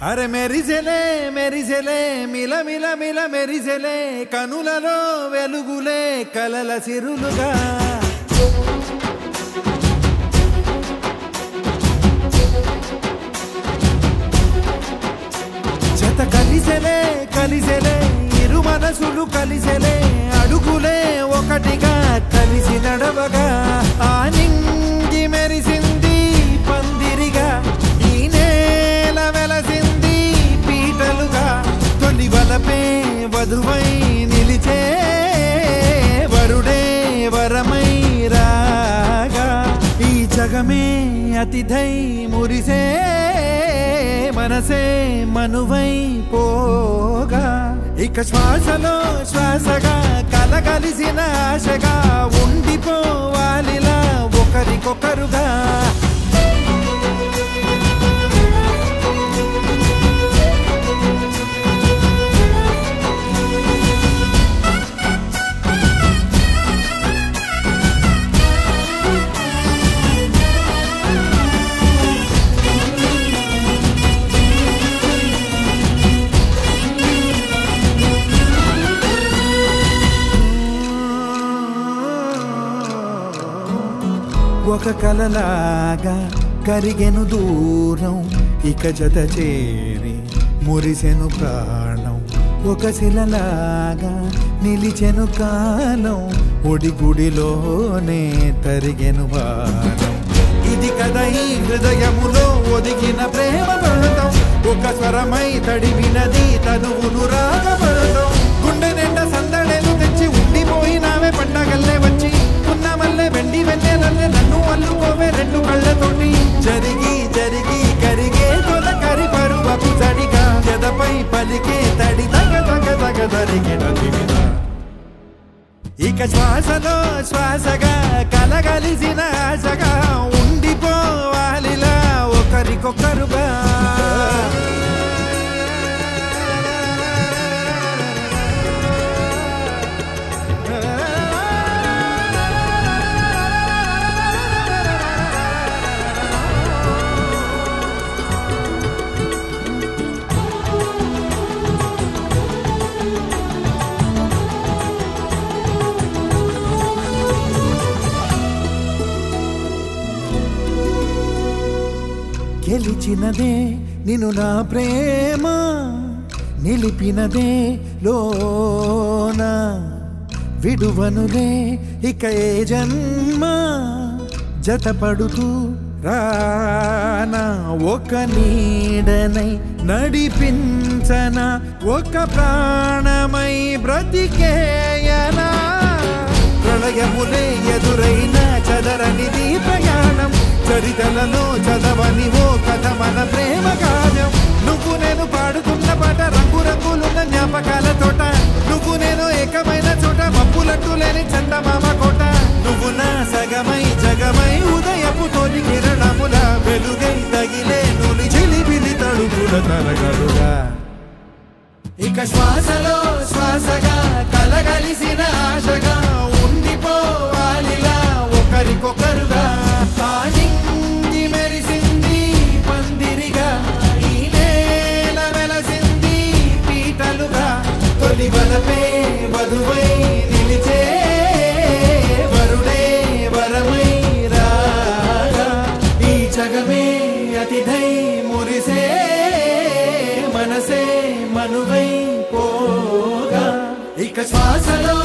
అరే మెరిసెలే మెరిసెలే మిల మిల మిల మెరిసెలే కనులలో వెలుగులే కలల సిరులుగా జత కలిసెలే కలిసెలే ఇరు మనసులు కలిసెలే అడుగులే ఒకటిగా కలిసి నడవగా ఆ నింగి మెరిసింది పందిరిగా ఈ నేల వెలసింది పీటలుగా తొలి వలపే వధువై నిలిచే వరుడే వరమై రాగా ఈ జగమే అతిథై మురిసే మనసే మనువై పోగా ఇక శ్వాసలో శ్వాసగా కలగలిసిన ఆశగా ఉండిపోవాలిలా ఒకరికొకరుగా ఒక కలలాగా కరిగెను దూరం ఇక జత చేరి మురిసెను ప్రాణం ఒక శిలలాగా నిలిచెను కాలం ఒడిగుడిలోనే తరిగెను వారం ఇది కదా ఈ హృదయములో ఒదిగిన ప్రేమ పడతాం ఒక స్వరమై తడివినది తనువును రాగపడతాం గుండె నిండా సందడేలు తెచ్చి ఉండిపోయినావే పండగల్లే వచ్చి ఉన్న మల్లె వెండి వెన్నెలల్లే నన్ను అల్లుకోవే రెండు కళ్ళతోటి జరిగి జరిగి కరిగే తొల కరి పరువపు చడిగా జదపై పలికే తడి తగ తగ తగ తరిగిన దివిన ఇక శ్వాసలో శ్వాసగా కలగలిసిన ఆశగా ఉండిపోవాలిలా ఒకరికొకరుగా గెలిచినదే నిన్ను నా ప్రేమ నిలిపినదే లోన విడువనులే ఇక ఏ జన్మ జతపడుతూ రానా ఒక నీడనై నడిపించన ఒక ప్రాణమై బ్రతికేయనా ప్రళయములే ఎదురైన చదరనిది ప్రయాణం చరితలలో చదవని ఓ కథ మన ప్రేమ కావ్యం నువ్వు నేను పాడుతున్న పాట రంగు రంగులున్న జ్ఞాపకాల తోట నువ్వు నేను ఏకమైన చోట మప్పులట్టు లేని చందమామ కోట నువ్వు నా సగమై జగమై ఉదయపు తోలి కిరణముల వెలుగై తగిలే నులి చిలిబిలి తడుపుల తరగలుగా ఇక శ్వాసలో శ్వాసగా కలగలిసిన ఆశగా ఉండిపోవాలిలా ఒకరికొకరుగా ఆ నింగి మెరిసింది పందిరిగా ఈ నేల వెలసింది పీటలుగా తొలి వలపే వధువై నిలిచే వరుడే వరమై రాగా ఈ జగమే అతిథై మురిసే మనసే మనువై పోగా ఇక శ్వాసలో